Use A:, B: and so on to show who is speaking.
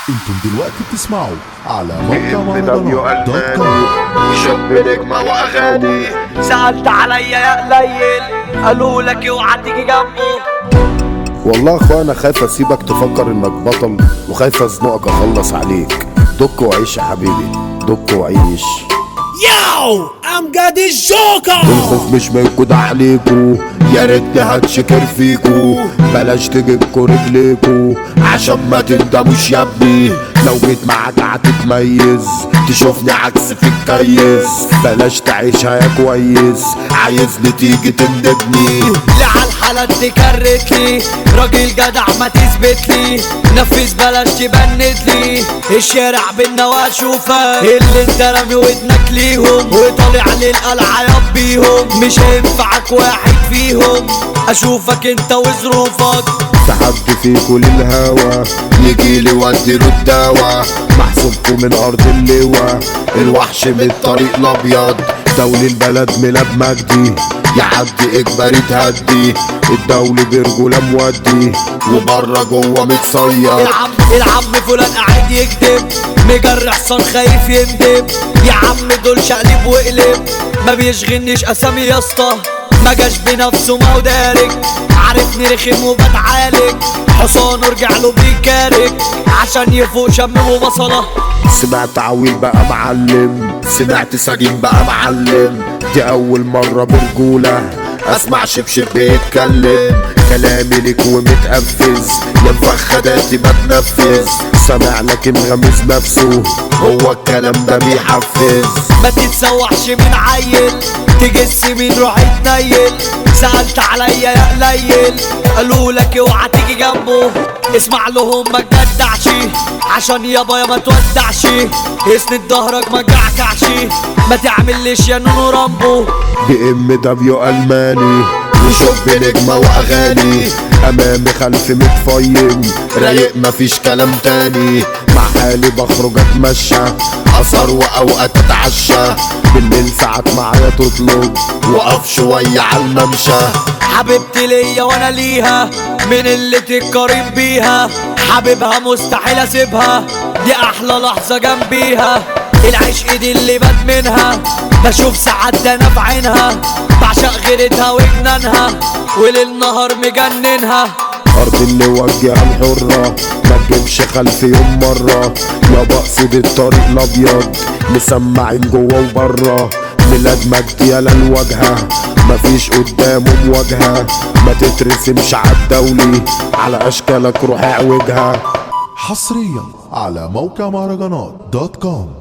A: انتم دلوقتي بتسمعوا على موقع
B: دبليو
A: مهرجانات دوت
B: ألماني
A: كوم
B: شاب نجمة وأغاني
C: سألت عليا يا قليل قالوا لك اوعى تيجي جنبه
D: والله يا اخوانا خايف اسيبك تفكر انك بطل وخايف ازنقك اخلص عليك دك وعيش يا حبيبي دك وعيش
E: Yo, I'm got this joker.
D: الخوف مش موجود عليكو يا ريتني هتشكر فيكو بلاش تجيبكو رجليكو عشان ما تندموش يا ابني لو جيت معاك هتتميز تشوفني عكس في الكيس بلاش تعيشها يا كويس عايزني تيجي تندبني
C: اللي على الحالات دي كرت لي راجل جدع ما تثبت لي نفذ بلاش تبند لي الشارع بينا واشوفك اللي انت رامي ودنك ليهم وطالع للقلعة يبيهم مش هينفعك واحد فيهم اشوفك انت وظروفك
D: تحدي فيكو للهوا يجيلي واديله الدوا محسوبكو من ارض اللواء الوحش من الطريق الابيض دولي البلد ميلاد مجدي يعدي اجباري تهدي الدولي برجولة مودي وبره جوه متصير
C: العم العم فلان قاعد يكذب مجرح حصان خايف يندب يا عم دول شقلب وقلب ما بيشغلنيش اسامي يا اسطى ما جاش بنفسه ما هو دارك عارفني رخم وبتعالج حصان ارجع له بيكارك عشان يفوق شم وبصله
D: سمعت عويل بقى معلم سمعت سجين بقى معلم دي اول مرة برجولة اسمع شبشب بيتكلم كلامي ليك ومتقفز يا مفخداتي بتنفذ سامع لكن غمز نفسه هو الكلام ده بيحفز
C: ما تتسوحش من عيل تجس من روح تنيل سألت عليا يا قليل قالوا لك اوعى تيجي جنبه اسمع لهم ما تجدعش عشان يابا يا ما تودعش اسند ظهرك ما تجعكعش ما تعملش يا نونو رامبو
D: بي ام دبليو الماني وشوف نجمة واغاني امامي خلفي متفيم رايق مفيش كلام تاني مع حالي بخرج اتمشى اثر واوقات اتعشى بالليل ساعات معايا تطلب وقف شوية على الممشى
C: حبيبتي ليا وانا ليها من اللي تتقارن بيها حبيبها مستحيل اسيبها دي احلى لحظة جنبيها العشق دي اللي بات منها بشوف ساعات ده انا في عينها بعشق غيرتها وجنانها وليل نهار مجننها
D: ارض اللي وجهها الحرة ما تجيبش خلفي يوم مرة يا بقصد الطريق الابيض مسمعين جوه وبره ميلاد مجدي يالا الواجهة مفيش قدامه مواجهة ما تترسمش عالدولي على اشكالك روح اعوجها
A: حصريا على موقع مهرجانات دوت كوم